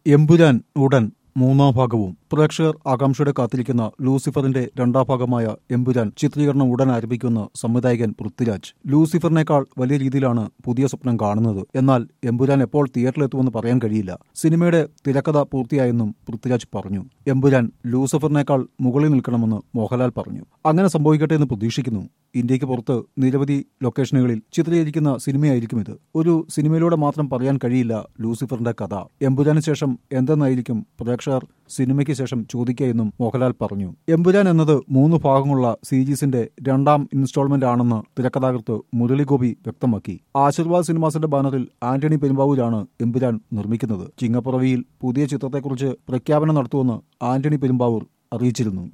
എമ്പുരാൻ ഉടൻ മൂന്നാം ഭാഗവും പ്രേക്ഷകർ ആകാംക്ഷയുടെ കാത്തിരിക്കുന്ന ലൂസിഫറിന്റെ രണ്ടാം ഭാഗമായ എമ്പുരാൻ ചിത്രീകരണം ഉടൻ ആരംഭിക്കുമെന്ന് സംവിധായകൻ പൃഥ്വിരാജ് ലൂസിഫറിനേക്കാൾ വലിയ രീതിയിലാണ് പുതിയ സ്വപ്നം കാണുന്നത് എന്നാൽ എമ്പുരാൻ എപ്പോൾ തിയേറ്ററിലെത്തുമെന്ന് പറയാൻ കഴിയില്ല സിനിമയുടെ തിരക്കഥ പൂർത്തിയായെന്നും പൃഥ്വിരാജ് പറഞ്ഞു എമ്പുരാൻ ലൂസിഫറിനേക്കാൾ മുകളിൽ നിൽക്കണമെന്ന് മോഹൻലാൽ പറഞ്ഞു അങ്ങനെ സംഭവിക്കട്ടെ എന്ന് പ്രതീക്ഷിക്കുന്നു ഇന്ത്യക്ക് പുറത്ത് നിരവധി ലൊക്കേഷനുകളിൽ ചിത്രീകരിക്കുന്ന സിനിമയായിരിക്കും ഇത് ഒരു സിനിമയിലൂടെ മാത്രം പറയാൻ കഴിയില്ല ലൂസിഫറിന്റെ കഥ എമ്പുരാന് ശേഷം എന്തെന്നായിരിക്കും പ്രേക്ഷകർ സിനിമയ്ക്ക് ശേഷം ചോദിക്കുക എന്നും മോഹൻലാൽ പറഞ്ഞു എമ്പുരാൻ എന്നത് മൂന്ന് ഭാഗങ്ങളുള്ള സീരീസിന്റെ രണ്ടാം ഇൻസ്റ്റാൾമെന്റ് ആണെന്ന് തിരക്കഥാകൃത്ത് മുരളിഗോപി വ്യക്തമാക്കി ആശീർവാദ് സിനിമാസിന്റെ ബാനറിൽ ആന്റണി പെരുമ്പാവൂരാണ് എമ്പുരാൻ നിർമ്മിക്കുന്നത് ചിങ്ങപ്പുറവിയിൽ പുതിയ ചിത്രത്തെക്കുറിച്ച് പ്രഖ്യാപനം നടത്തുമെന്ന് ആന്റണി പെരുമ്പാവൂർ അറിയിച്ചിരുന്നു